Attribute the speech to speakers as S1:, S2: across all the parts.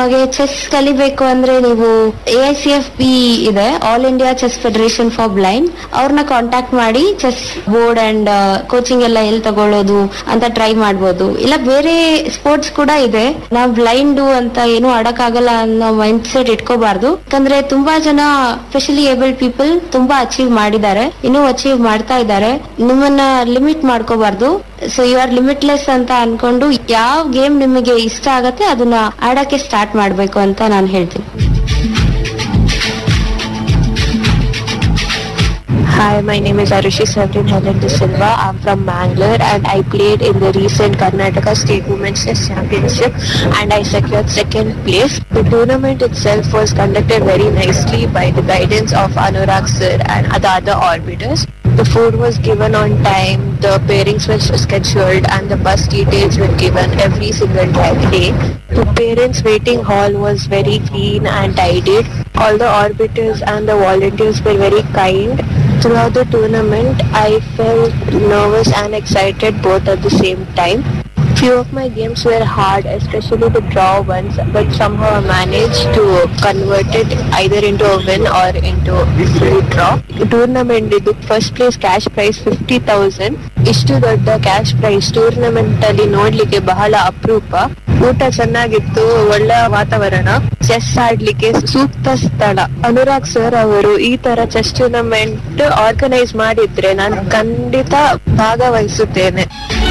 S1: ಹಾಗೆ ಚೆಸ್ ಕಲಿಬೇಕು ಅಂದ್ರೆ ನೀವು A I C F B ಇದೆ all India chess federation for blind ಅವ್ರನ್ನ ಕಾಂಟ್ಯಾಕ್ಟ್ ಮಾಡಿ ಚೆಸ್ ಬೋರ್ಡ್ ಅಂಡ್ ಕೋಚಿಂಗ್ ಎಲ್ಲ ಎಲ್ಲಿ ತಗೊಳ್ಳೋದು ಅಂತ ಟ್ರೈ ಮಾಡ್ಬೋದು ಇಲ್ಲ ಬೇರೆ ಸ್ಪೋರ್ಟ್ಸ್ ಕೂಡ ಇದೆ ನಾವು ಬ್ಲೈಂಡ್ ಅಂತ ಏನು ಆಡಕ್ಕಾಗಲ್ಲ ಅನ್ನೋ ಮೈಂಡ್ ಸೆಟ್ ಇಟ್ಕೋಬಾರ್ದು ಯಾಕಂದ್ರೆ ತುಂಬಾ ಜನ ಸ್ಪೆಷಲಿ ಏಬಲ್ಡ್ ಪೀಪಲ್ ತುಂಬಾ ಅಚೀವ್ ಮಾಡಿದ್ದಾರೆ ಇನ್ನೂ ಅಚೀವ್ ಮಾಡ್ತಾ ಇದ್ದಾರೆ ನಿಮ್ಮನ್ನ ಲಿಮಿಟ್ ಮಾಡ್ಕೋಬಾರ್ದು ಸೊ ಯು ಆರ್ ಲಿಮಿಟ್ಲೆಸ್ ಅಂತ ಅನ್ಕೊಂಡು ಯಾವ ಗೇಮ್ ನಿಮಗೆ ಇಷ್ಟ ಆಗತ್ತೆ ಅದನ್ನ ಆಡಕ್ಕೆ ಸ್ಟಾರ್ಟ್ ಮಾಡ್ಬೇಕು ಅಂತ ನಾನು ಹೇಳ್ತೀನಿ
S2: Hi, my name is Arushi Savrin Helen De Silva. I'm from Mangalore and I played in the recent Karnataka State Women's Chess Championship and I secured second place. The tournament itself was conducted very nicely by the guidance of Anurag sir and the other orbiters. The food was given on time, the pairings were scheduled and the bus details were given every single day. The parents waiting hall was very clean and tidied. All the orbiters and the volunteers were very kind. Throughout the tournament, I felt nervous and excited both at the same time. Few of my games were hard, especially the draw ones, but somehow I managed to convert it either into a win or into full draw. Tournament ಇದು first place cash prize fifty thousand ಇಷ್ಟು ದೊಡ್ಡ cash prize tournament ಅಲ್ಲಿ ನೋಡ್ಲಿಕ್ಕೆ ಬಹಳ ಅಪರೂಪ ಊಟ ಚೆನ್ನಾಗಿತ್ತು ಒಳ್ಳೆ ವಾತಾವರಣ ಚೆಸ್ ಆಡ್ಲಿಕ್ಕೆ ಸೂಕ್ತ ಸ್ಥಳ ಅನುರಾಗ್ ಸರ್ ಅವರು ಈ ತರ ಚೆಸ್ ಟೂರ್ನಮೆಂಟ್ ಆರ್ಗನೈಸ್ ಮಾಡಿದ್ರೆ ನಾನು ಖಂಡಿತ ಭಾಗವಹಿಸುತ್ತೇನೆ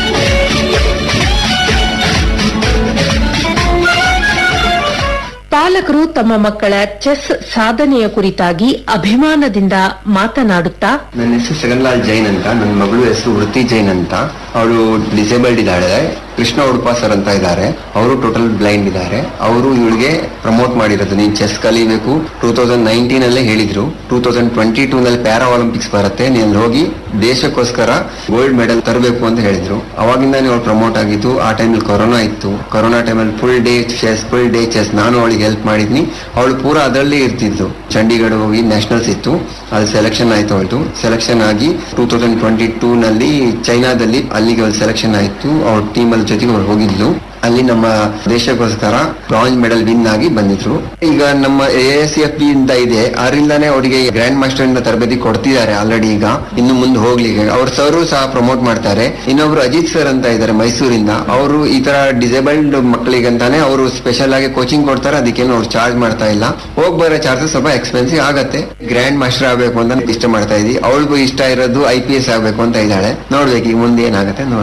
S3: ಪಾಲಕರು ತಮ್ಮ ಮಕ್ಕಳ ಚೆಸ್ ಸಾಧನೆಯ ಕುರಿತಾಗಿ ಅಭಿಮಾನದಿಂದ ಮಾತನಾಡುತ್ತಾ
S4: ನನ್ನ ಹೆಸರು ಶಗನ್ಲಾಲ್ ಜೈನ್ ಅಂತ ನನ್ನ ಮಗಳು ಹೆಸರು ವೃತ್ತಿ ಜೈನ್ ಅಂತ ಅವಳು ಡಿಸೇಬಲ್ಡ್ ಇದ್ದಾಳೆ ಕೃಷ್ಣ ಉಡುಪ ಸರ್ ಅಂತ ಇದ್ದಾರೆ ಅವರು ಟೋಟಲ್ ಬ್ಲೈಂಡ್ ಇದ್ದಾರೆ ಅವರು ಇವಳಿಗೆ ಪ್ರಮೋಟ್ ಮಾಡಿರೋದು ನೀನ್ ಚೆಸ್ ಕಲಿಬೇಕು ಟೂ ತೌಸಂಡ್ ನೈನ್ಟೀನ್ ಅಲ್ಲೇ ಹೇಳಿದ್ರು ಟೂ ತೌಸಂಡ್ ಟ್ವೆಂಟಿ ಟೂ ನಲ್ಲಿ ಪ್ಯಾರಾ ಒಲಿಂಪಿಕ್ಸ್ ಬರುತ್ತೆ ನೀನ್ ಹೋಗಿ ದೇಶಕ್ಕೋಸ್ಕರ ಗೋಲ್ಡ್ ಮೆಡಲ್ ತರಬೇಕು ಅಂತ ಹೇಳಿದ್ರು ಅವಾಗಿಂದಾನೇ ಅವಳು ಪ್ರಮೋಟ್ ಆಗಿದ್ದು ಆ ಟೈಮಲ್ಲಿ ಕೊರೋನಾ ಇತ್ತು ಕೊರೋನಾ ಟೈಮಲ್ಲಿ full day chess full day chess ನಾನು ಅವಳಿಗೆ ಹೆಲ್ಪ್ ಮಾಡಿದ್ನಿ ಅವಳು ಪೂರಾ ಅದರಲ್ಲೇ ಇರ್ತಿದ್ಲು ಚಂಡೀಗಢ ಹೋಗಿ ನ್ಯಾಷನಲ್ಸ್ ಇತ್ತು ಅದು ಸೆಲೆಕ್ಷನ್ ಆಯ್ತು ಅವಳು ಸೆಲೆಕ್ಷನ್ ಆಗಿ ಟೂ ತೌಸಂಡ್ ಟ್ವೆಂಟಿ ಟೂ ನಲ್ಲಿ ಚೈನಾದಲ್ಲಿ ಅಲ್ಲಿಗೆ ಅವಳು ಸೆಲೆಕ್ಷನ್ ಆಯ್ತು ಅವ್ರ ಟೀಮ್ ಅಲ್ಲಿ ಜೊತೆಗೆ ಅವ್ರು ಹೋಗಿದ್ಲು ಅಲ್ಲಿ ನಮ್ಮ ದೇಶಕ್ಕೋಸ್ಕರ ಬ್ರಾಂಜ್ ಮೆಡಲ್ ವಿನ್ ಆಗಿ ಬಂದಿದ್ರು ಈಗ ನಮ್ಮ ಎ ಎಸ್ ಎಫ್ ಬಿ ಇಂದ ಇದೆ ಅದರಿಂದಾನೇ ಅವರಿಗೆ ಗ್ರ್ಯಾಂಡ್ ಮಾಸ್ಟರ್ ಇಂದ ತರಬೇತಿ ಕೊಡ್ತಿದ್ದಾರೆ ಆಲ್ರೆಡಿ ಈಗ ಇನ್ನು ಮುಂದೆ ಹೋಗ್ಲಿಕ್ಕೆ ಅವ್ರ ಸರು ಸಹ ಪ್ರಮೋಟ್ ಮಾಡ್ತಾರೆ ಇನ್ನೊಬ್ರು ಅಜಿತ್ ಸರ್ ಅಂತ ಇದ್ದಾರೆ ಮೈಸೂರಿಂದ ಅವರು ಈ ತರ ಡಿಸೇಬಲ್ಡ್ ಮಕ್ಕಳಿಗಂತಾನೆ ಅವರು ಸ್ಪೆಷಲ್ ಆಗಿ ಕೋಚಿಂಗ್ ಕೊಡ್ತಾರೆ ಅದಕ್ಕೇನು ಅವ್ರು ಚಾರ್ಜ್ ಮಾಡ್ತಾ ಇಲ್ಲ ಹೋಗ್ ಬರೋ ಚಾರ್ಜಸ್ ಸ್ವಲ್ಪ ಎಕ್ಸ್ಪೆನ್ಸಿವ್ ಆಗತ್ತೆ ಗ್ರ್ಯಾಂಡ್ ಮಾಸ್ಟರ್ ಆಗ್ಬೇಕು ಅಂತ ಇಷ್ಟ ಮಾಡ್ತಾ ಇದೀವಿ ಅವಳಿಗೂ ಇಷ್ಟ ಇರೋದು ಐ ಪಿ ಎಸ್ ಆಗ್ಬೇಕು ಅಂತ ಇದ್ದಾಳೆ ನೋಡ್ಬೇಕು ಈಗ ಮುಂದೆ ಏನಾಗುತ್ತೆ ನೋಡ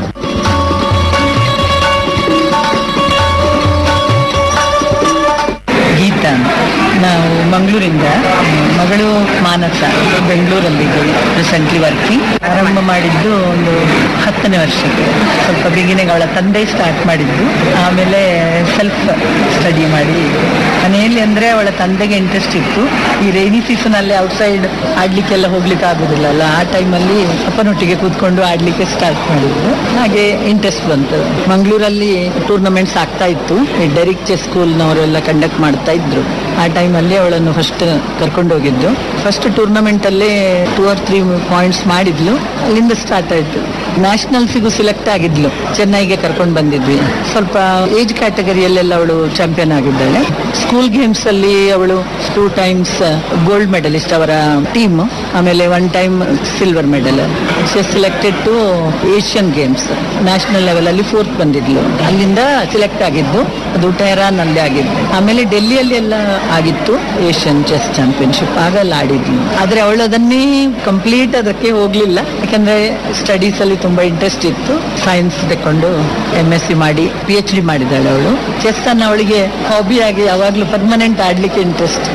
S5: ಗೀತಾ ಅಂತ. ನಾವು ಮಂಗಳೂರಿಂದ ಮಗಳು ಮಾನಸ ಬೆಂಗಳೂರಲ್ಲಿದ್ದೀವಿ ರೀಸೆಂಟ್ಲಿ ವರ್ಕಿಂಗ್ ಆರಂಭ ಮಾಡಿದ್ದು ಒಂದು ಹತ್ತನೇ ವರ್ಷಕ್ಕೆ ಸ್ವಲ್ಪ ಬಿಗಿನಿಂಗ್ ಅವಳ ತಂದೆ ಸ್ಟಾರ್ಟ್ ಮಾಡಿದ್ದು ಆಮೇಲೆ ಸೆಲ್ಫ್ ಸ್ಟಡಿ ಮಾಡಿ ಮನೆಯಲ್ಲಿ ಅಂದರೆ ಅವಳ ತಂದೆಗೆ ಇಂಟ್ರೆಸ್ಟ್ ಇತ್ತು ಈ ರೈನಿ ಸೀಸನಲ್ಲಿ ಔಟ್ಸೈಡ್ ಆಡ್ಲಿಕ್ಕೆಲ್ಲ ಹೋಗ್ಲಿಕ್ಕೆ ಆಗೋದಿಲ್ಲ ಅಲ್ಲ ಆ ಟೈಮಲ್ಲಿ ಅಪ್ಪನೊಟ್ಟಿಗೆ ಕೂತ್ಕೊಂಡು ಆಡ್ಲಿಕ್ಕೆ ಸ್ಟಾರ್ಟ್ ಮಾಡಿದ್ದು ಹಾಗೆ ಇಂಟ್ರೆಸ್ಟ್ ಬಂತು ಮಂಗಳೂರಲ್ಲಿ ಟೂರ್ನಮೆಂಟ್ಸ್ ಆಗ್ತಾ ಇತ್ತು ಈ ಡೆರಿಕ್ ಚೆಸ್ ಸ್ಕೂಲ್ನವರೆಲ್ಲ ಕಂಡಕ್ಟ್ ಮಾಡ್ತಾ ಇದ್ರು ಆ ಟೈಮಲ್ಲಿ ಅವಳನ್ನು ಫಸ್ಟ್ ಕರ್ಕೊಂಡು ಹೋಗಿದ್ದು ಫಸ್ಟ್ ಟೂರ್ನಮೆಂಟ್ ಅಲ್ಲೇ ಟೂ ಆರ್ ತ್ರೀ ಪಾಯಿಂಟ್ಸ್ ಮಾಡಿದ್ಲು ಅಲ್ಲಿಂದ ಸ್ಟಾರ್ಟ್ ಆಯ್ತು ನ್ಯಾಷನಲ್ಸಿಗೂ ಸಿಲೆಕ್ಟ್ ಆಗಿದ್ಲು ಚೆನ್ನೈಗೆ ಕರ್ಕೊಂಡು ಬಂದಿದ್ವಿ ಸ್ವಲ್ಪ ಏಜ್ ಕ್ಯಾಟಗರಿಯಲ್ಲೆಲ್ಲ ಅವಳು ಚಾಂಪಿಯನ್ ಆಗಿದ್ದಾಳೆ ಸ್ಕೂಲ್ ಗೇಮ್ಸ್ ಅಲ್ಲಿ ಅವಳು ಟೂ ಟೈಮ್ಸ್ ಗೋಲ್ಡ್ ಮೆಡಲಿಸ್ಟ್ ಅವರ ಟೀಮ್ ಆಮೇಲೆ one time silver medal selected to Asian games national level ಅಲ್ಲಿ ಫೋರ್ತ್ ಬಂದಿದ್ಲು ಅಲ್ಲಿಂದ ಸಿಲೆಕ್ಟ್ ಆಗಿದ್ದು ಅದು ಟೆಹರಾನ್ ಅಲ್ಲಿ ಆಗಿದ್ದು ಆಮೇಲೆ ಡೆಲ್ಲಿಯಲ್ಲಿ ಎಲ್ಲ ಆಗಿತ್ತು ಏಷ್ಯನ್ ಚೆಸ್ ಚಾಂಪಿಯನ್ಶಿಪ್ ಆಗ ಅಲ್ಲಿ ಆಡಿದ್ಲು ಆದ್ರೆ ಅವಳು ಅದನ್ನೇ ಕಂಪ್ಲೀಟ್ ಅದಕ್ಕೆ ಹೋಗ್ಲಿಲ್ಲ ಯಾಕಂದ್ರೆ ಸ್ಟಡೀಸ್ ಅಲ್ಲಿ ತುಂಬಾ ಇಂಟ್ರೆಸ್ಟ್ ಇತ್ತು ಸೈನ್ಸ್ ತಕೊಂಡು ಎಂ ಎಸ್ ಸಿ ಮಾಡಿ ಪಿ ಎಚ್ ಡಿ ಮಾಡಿದ್ದಾಳೆ ಅವಳು ಚೆಸ್ ಅನ್ನ ಅವಳಿಗೆ ಹಾಬಿ ಆಗಿ ಯಾವಾಗ್ಲೂ ಪರ್ಮನೆಂಟ್ ಆಡ್ಲಿಕ್ಕೆ ಇಂಟ್ರೆಸ್ಟ್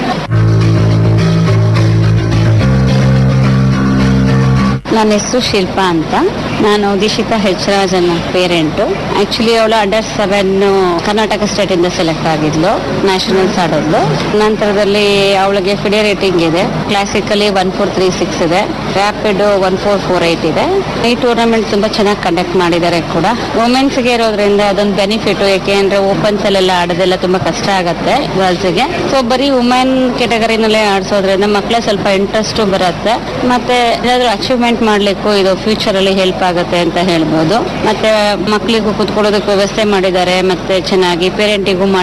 S6: ನನ್ನ ಹೆಸರು ಶಿಲ್ಪಾ ಅಂತ ನಾನು ದಿಶಿತಾ ಹೆಚ್ರಾಜನ್ ಪೇರೆಂಟು ಆಕ್ಚುಲಿ ಅವಳು ಅಂಡರ್ ಸೆವೆನ್ ಕರ್ನಾಟಕ ಸ್ಟೇಟ್ ಇಂದ ಸೆಲೆಕ್ಟ್ ಆಗಿದ್ಲು ನ್ಯಾಷನಲ್ಸ್ ಆಡೋದ್ಲು ನಂತರದಲ್ಲಿ ಅವಳಿಗೆ ಫಿಡೆ ರೇಟಿಂಗ್ ಇದೆ classically one four three six ಇದೆ rapid one four four eight ಇದೆ ಈ ಟೂರ್ನಮೆಂಟ್ ತುಂಬಾ ಚೆನ್ನಾಗಿ ಕಂಡಕ್ಟ್ ಮಾಡಿದ್ದಾರೆ ಕೂಡ ವುಮೆನ್ಸ್ ಗೆ ಇರೋದ್ರಿಂದ ಅದೊಂದು ಬೆನಿಫಿಟ್ ಯಾಕೆ ಅಂದ್ರೆ ಓಪನ್ಸ್ ಅಲ್ಲೆಲ್ಲ ಆಡೋದೆಲ್ಲ ತುಂಬಾ ಕಷ್ಟ ಆಗತ್ತೆ ಗರ್ಲ್ಸ್ ಗೆ ಸೊ ಬರೀ ವುಮೆನ್ ಕೆಟಗರಿನಲ್ಲೇ ಆಡ್ಸೋದ್ರಿಂದ ಮಕ್ಕಳ ಸ್ವಲ್ಪ ಇಂಟ್ರೆಸ್ಟ್ ಬರುತ್ತೆ ಮತ್ತೆ ಏನಾದ್ರು ಅಚೀವ್ಮೆಂಟ್ ಮಾಡ್ಲಿಕ್ಕೂ ಇದು ಫ್ಯೂಚರ್ ಅಲ್ಲಿ ಹೆಲ್ಪ್ ಆಗುತ್ತೆ ಅಂತ ಹೇಳ್ಬೋದು ಮತ್ತೆ ಮಕ್ಕಳಿಗೂ ಕುತ್ಕೊಳ್ಳೋದಕ್ಕೆ ವ್ಯವಸ್ಥೆ ಮಾಡಿದ್ದಾರೆ ಮತ್ತೆ ಚೆನ್ನಾಗಿ ಪೇರೆಂಟಿಗೂ